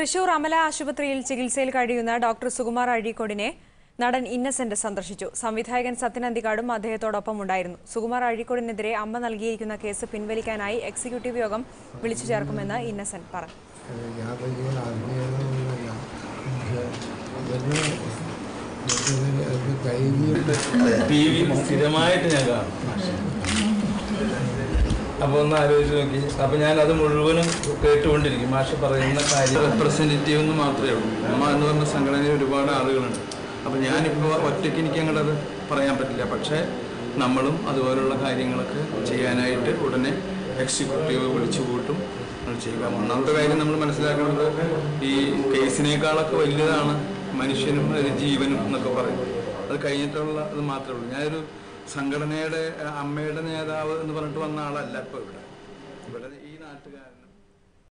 തൃശൂർ അമല ആശുപത്രിയിൽ ചികിത്സയിൽ കഴിയുന്ന ഡോക്ടർ സുകുമാർ അഴീക്കോടിനെ നടൻ ഇന്നസെന്റ് സന്ദർശിച്ചു സംവിധായകൻ സത്യൻ അന്തികാടും അദ്ദേഹത്തോടൊപ്പം ഉണ്ടായിരുന്നു സുകുമാർ അഴീക്കോടിനെതിരെ അമ്മ നൽകിയിരിക്കുന്ന കേസ് പിൻവലിക്കാനായി എക്സിക്യൂട്ടീവ് യോഗം വിളിച്ചു ചേർക്കുമെന്ന് ഇന്നസെന്റ് പറഞ്ഞു ഞാൻ വലിയ ആത്മീയതൊന്നുമില്ല പക്ഷെ ഇതൊന്ന് അത് കഴിഞ്ഞിട്ട് ടി വി സ്ഥിരമായിട്ട് ഞാൻ കാണും അപ്പോൾ ഒന്ന് ആലോചിച്ച് നോക്കി അപ്പോൾ ഞാൻ അത് മുഴുവനും കേട്ടുകൊണ്ടിരിക്കും മാഷ് പറയുന്ന കാര്യം റെപ്രസെൻറ്റേറ്റീവ് എന്ന് മാത്രമേ ഉള്ളൂ അമ്മ എന്ന് പറഞ്ഞ സംഘടനയിൽ ഒരുപാട് ആളുകളുണ്ട് അപ്പോൾ ഞാനിപ്പോൾ ഒറ്റയ്ക്ക് എനിക്ക് അങ്ങോട്ട് അത് പറയാൻ പറ്റില്ല പക്ഷേ നമ്മളും അതുപോലുള്ള കാര്യങ്ങളൊക്കെ ചെയ്യാനായിട്ട് ഉടനെ എക്സിക്യൂട്ടീവ് വിളിച്ചു കൂട്ടും അത് ചെയ്യുക ഒന്നാമത്തെ കാര്യം നമ്മൾ മനസ്സിലാക്കുന്നത് ഈ കേസിനേക്കാളൊക്കെ വലിയതാണ് മനുഷ്യനും ഒരു ജീവനും എന്നൊക്കെ പറയും അത് കഴിഞ്ഞിട്ടുള്ള അത് മാത്രമേ ഉള്ളൂ ഞാനൊരു സംഘടനയുടെ അഹ് അമ്മയുടെ നേതാവ് എന്ന് പറഞ്ഞിട്ട് വന്ന ആളല്ല ഇപ്പോൾ ഇവിടെ ഇവിടെ